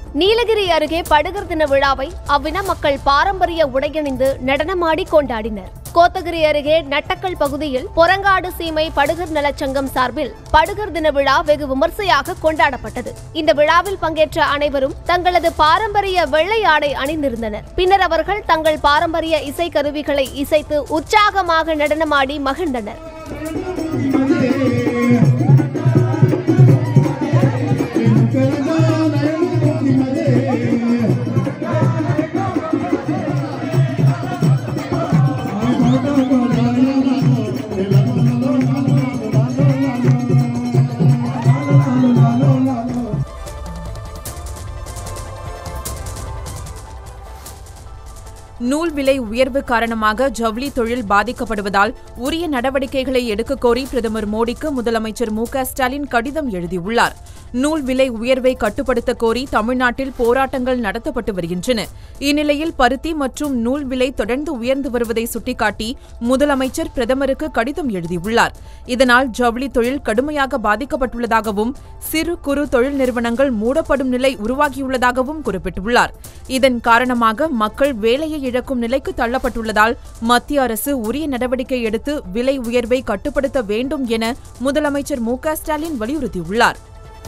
நீலகிரி அருகே படுகர் தின விழாவை அவ்வின மக்கள் பாரம்பரிய உடையணிந்து நடனமாடி கொண்டாடினர் கோத்தகிரி அருகே நட்டக்கல் பகுதியில் பொறங்காடு சீமை படுகர் நலச்சங்கம் சார்பில் படுகர் தின விழா வெகு விமர்சையாக கொண்டாடப்பட்டது இந்த விழாவில் பங்கேற்ற அனைவரும் தங்களது பாரம்பரிய வெள்ளை ஆடை அணிந்திருந்தனர் பின்னர் அவர்கள் தங்கள் பாரம்பரிய இசை கருவிகளை இசைத்து உற்சாகமாக நடனமாடி மகிழ்ந்தனர் நூல் விலை உயர்வு காரணமாக ஜவுளி தொழில் பாதிக்கப்படுவதால் உரிய நடவடிக்கைகளை எடுக்கக் கோரி பிரதமர் மோடிக்கு முதலமைச்சர் மு க ஸ்டாலின் கடிதம் எழுதியுள்ளார் நூல் விலை உயர்வை கட்டுப்படுத்த கோரி தமிழ்நாட்டில் போராட்டங்கள் நடத்தப்பட்டு வருகின்றன இந்நிலையில் பருத்தி மற்றும் நூல் விலை தொடர்ந்து உயர்ந்து வருவதை சுட்டிக்காட்டி முதலமைச்சர் பிரதமருக்கு கடிதம் எழுதியுள்ளார் இதனால் ஜவுளி தொழில் கடுமையாக பாதிக்கப்பட்டுள்ளதாகவும் சிறு குறு தொழில் நிறுவனங்கள் மூடப்படும் நிலை உருவாகியுள்ளதாகவும் குறிப்பிட்டுள்ளார் இதன் காரணமாக மக்கள் வேலையை இழக்கும் நிலைக்கு தள்ளப்பட்டுள்ளதால் மத்திய அரசு உரிய நடவடிக்கை எடுத்து விலை உயர்வை கட்டுப்படுத்த வேண்டும் என முதலமைச்சர் மு க ஸ்டாலின் வலியுறுத்தியுள்ளார்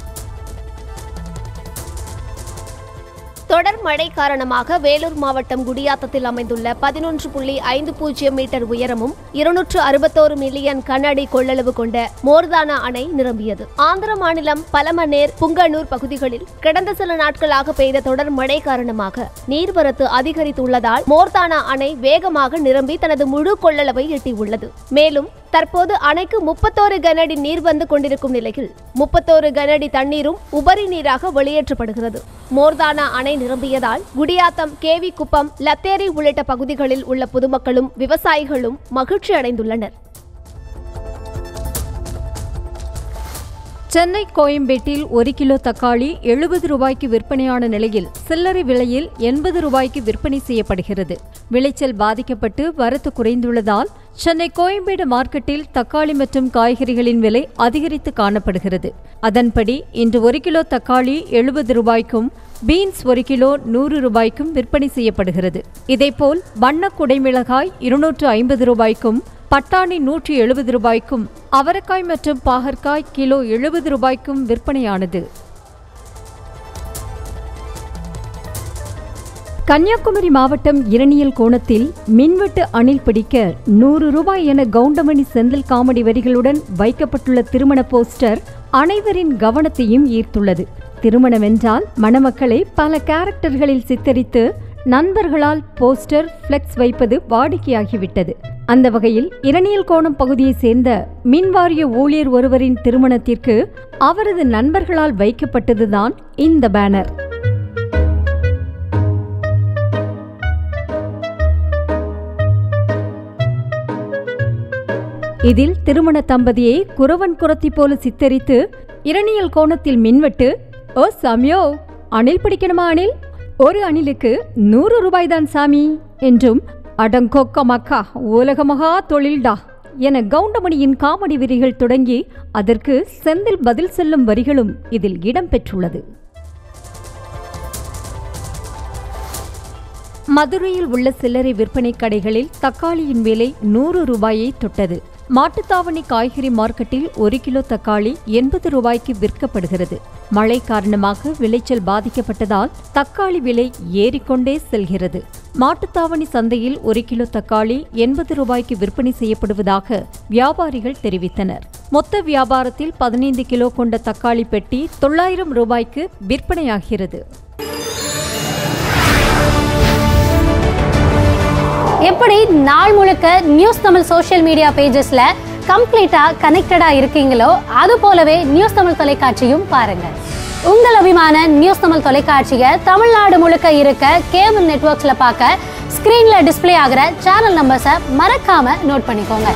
தொடர் மழை காரணமாக வேலூர் மாவட்டம் குடியாத்தத்தில் அமைந்துள்ள பதினொன்று புள்ளி ஐந்து பூஜ்ஜியம் மீட்டர் உயரமும் இருநூற்று அறுபத்தோரு மில்லியன் கனஅடி கொள்ளளவு கொண்ட மோர்தானா அணை நிரம்பியது ஆந்திர மாநிலம் பலமனேர் புங்கனூர் பகுதிகளில் கடந்த சில நாட்களாக பெய்த தொடர் மழை காரணமாக நீர்வரத்து அதிகரித்துள்ளதால் மோர்தானா அணை வேகமாக நிரம்பி தனது முழு கொள்ளளவை எட்டியுள்ளது மேலும் தற்போது அணைக்கு முப்பத்தோரு கனஅடி நீர் வந்து கொண்டிருக்கும் நிலையில் முப்பத்தோரு கனஅடி தண்ணீரும் உபரி நீராக வெளியேற்றப்படுகிறது மோர்தானா அணை நிரம்பியதால் குடியாத்தம் கேவி குப்பம் லத்தேரி உள்ளிட்ட பகுதிகளில் உள்ள பொதுமக்களும் விவசாயிகளும் மகிழ்ச்சி அடைந்துள்ளனர் சென்னை கோயம்பேட்டில் ஒரு கிலோ தக்காளி எழுபது ரூபாய்க்கு விற்பனையான நிலையில் சில்லறை விலையில் எண்பது ரூபாய்க்கு விற்பனை செய்யப்படுகிறது விளைச்சல் பாதிக்கப்பட்டு வரத்து குறைந்துள்ளதால் சென்னை கோயம்பேடு மார்க்கெட்டில் தக்காளி மற்றும் காய்கறிகளின் விலை அதிகரித்து காணப்படுகிறது அதன்படி இன்று ஒரு கிலோ தக்காளி எழுபது ரூபாய்க்கும் பீன்ஸ் ஒரு கிலோ நூறு ரூபாய்க்கும் விற்பனை செய்யப்படுகிறது இதேபோல் வண்ண குடைமிளகாய் இருநூற்று ஐம்பது ரூபாய்க்கும் பட்டாணி நூற்றி எழுபது ரூபாய்க்கும் அவரைக்காய் மற்றும் பாகற்காய் கிலோ எழுபது ரூபாய்க்கும் விற்பனையானது கன்னியாகுமரி மாவட்டம் இரணியல் கோணத்தில் மின்வெட்டு அணில் பிடிக்க நூறு ரூபாய் என கவுண்டமணி செந்தில் காமெடி வரிகளுடன் வைக்கப்பட்டுள்ள திருமண போஸ்டர் அனைவரின் கவனத்தையும் ஈர்த்துள்ளது திருமணம் என்றால் மணமக்களை பல கேரக்டர்களில் சித்தரித்து நண்பர்களால் போஸ்டர் ஃப்ளெக்ஸ் வைப்பது வாடிக்கையாகிவிட்டது அந்த வகையில் இரணியல் கோணம் பகுதியைச் சேர்ந்த மின்வாரிய ஊழியர் ஒருவரின் திருமணத்திற்கு அவரது நண்பர்களால் வைக்கப்பட்டதுதான் இந்த பேனர் இதில் திருமண தம்பதியை குறவன் குரத்தி போல சித்தரித்து இரணியல் கோணத்தில் மின்வெட்டு ஓ சாமியோ அணில் பிடிக்கணுமா அணில் ஒரு அணிலுக்கு நூறு ரூபாய்தான் சாமி என்றும் அடங்கொக்க மக்கா உலகமகா தொழில்டா என கவுண்டமணியின் காமெடி விரிகள் தொடங்கி அதற்கு செந்தில் பதில் சொல்லும் வரிகளும் இதில் இடம்பெற்றுள்ளது மதுரையில் உள்ள சில்லறை விற்பனை கடைகளில் தக்காளியின் விலை நூறு ரூபாயை தொட்டது மாட்டுத்தாவணி காய்கறி மார்க்கெட்டில் ஒரு கிலோ தக்காளி எண்பது ரூபாய்க்கு விற்கப்படுகிறது மழை காரணமாக விளைச்சல் பாதிக்கப்பட்டதால் தக்காளி விலை ஏறிக்கொண்டே செல்கிறது மாட்டுத்தாவணி சந்தையில் ஒரு கிலோ தக்காளி எண்பது ரூபாய்க்கு விற்பனை செய்யப்படுவதாக வியாபாரிகள் தெரிவித்தனர் மொத்த வியாபாரத்தில் பதினைந்து கிலோ கொண்ட தக்காளி பெட்டி தொள்ளாயிரம் ரூபாய்க்கு விற்பனையாகிறது எப்படி நாள் முழுக்க நியூஸ் தமிழ் சோஷியல் மீடியா பேஜஸ்ல கம்ப்ளீட்டா கனெக்டடா இருக்கீங்களோ அது போலவே நியூஸ் தமிழ் தொலைக்காட்சியும் பாருங்க உங்கள் அபிமான நியூஸ் தமிழ் தொலைக்காட்சியை தமிழ்நாடு முழுக்க இருக்க கேபிள் நெட்வொர்க்ஸ்ல பார்க்க ஸ்கிரீன்ல டிஸ்ப்ளே ஆகிற சேனல் நம்பர்ஸை மறக்காம நோட் பண்ணிக்கோங்க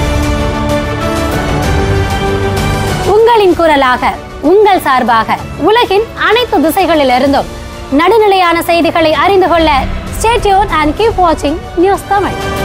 உங்களின் குரலாக உங்கள் சார்பாக உலகின் அனைத்து திசைகளிலிருந்தும் நடுநிலையான செய்திகளை அறிந்து கொள்ள ஸ்டேட்யூன் அண்ட் கீப் வாட்சிங் நியூஸ் தமிழ்